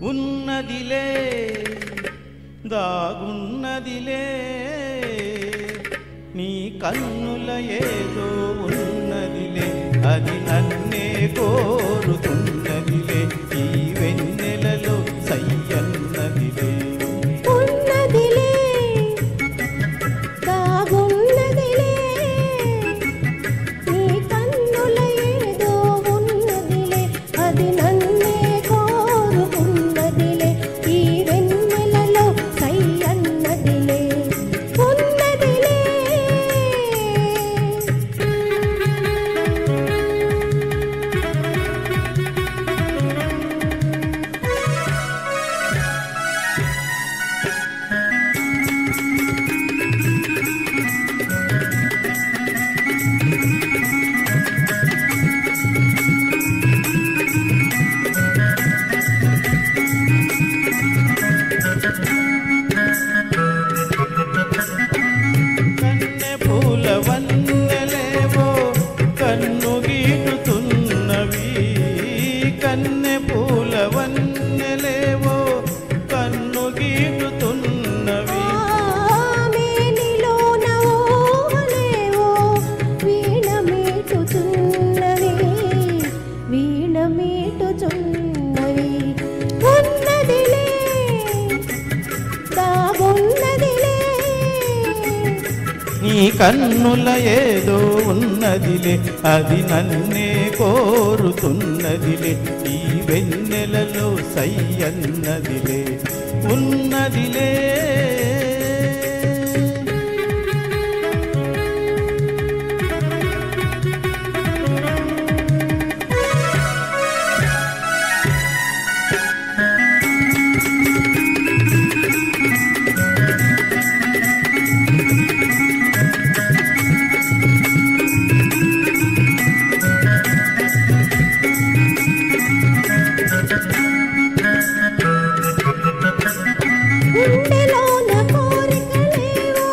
ఉన్నదిలే దాగున్నదిలే నీ కన్నుల ఏదో ఉన్నదిలే అది నన్నే కోరుతున్నదిలే ఈ వెన్నెలలో సయ్యన్నదిలే ఉన్నదిలే దాగున్నదిలే నీ కన్నుల ఏదో ఉన్నదిలే అది నన్నే కోరుకున్నదిలే ఈ వెన్నెలలో సై అన్నదిలే ఉన్నదిలే కన్నె పూల వన్నెలేవో కన్ను గీటుతున్నవి కన్నె పూల వన్నెలేవో కన్ను గీటుతున్నవి ఆమెనిలోన ఊహలేవో వీణ మీటుచున్నవి వీణ మీటుచున్నవి ఉన్నదిలే దాగున్నదిలే నీ కన్నుల ఏదో ఉన్నదిలే అది నన్నే కోరుతున్నదిలే ఈ వెన్నెలలో సయ్యన్నదిలే ఉన్నదిలే గుండెలోన కోరికలేవో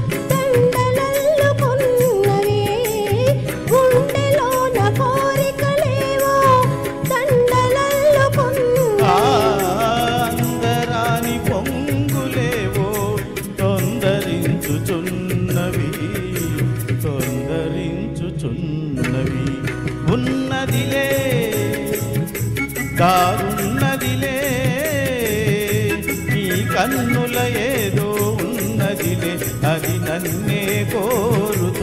దండలల్లుకున్నవి గుండెలోన కోరికలేవో దండలల్లుకున్నవి అందరాని పొంగులేవో తొందరించుచున్నవి తొందరించుచున్నవి ఉన్నదిలే దారున్నదిలే ఈ కన్నుల ఏదో ఉన్నదిలే అది నన్నే కోరు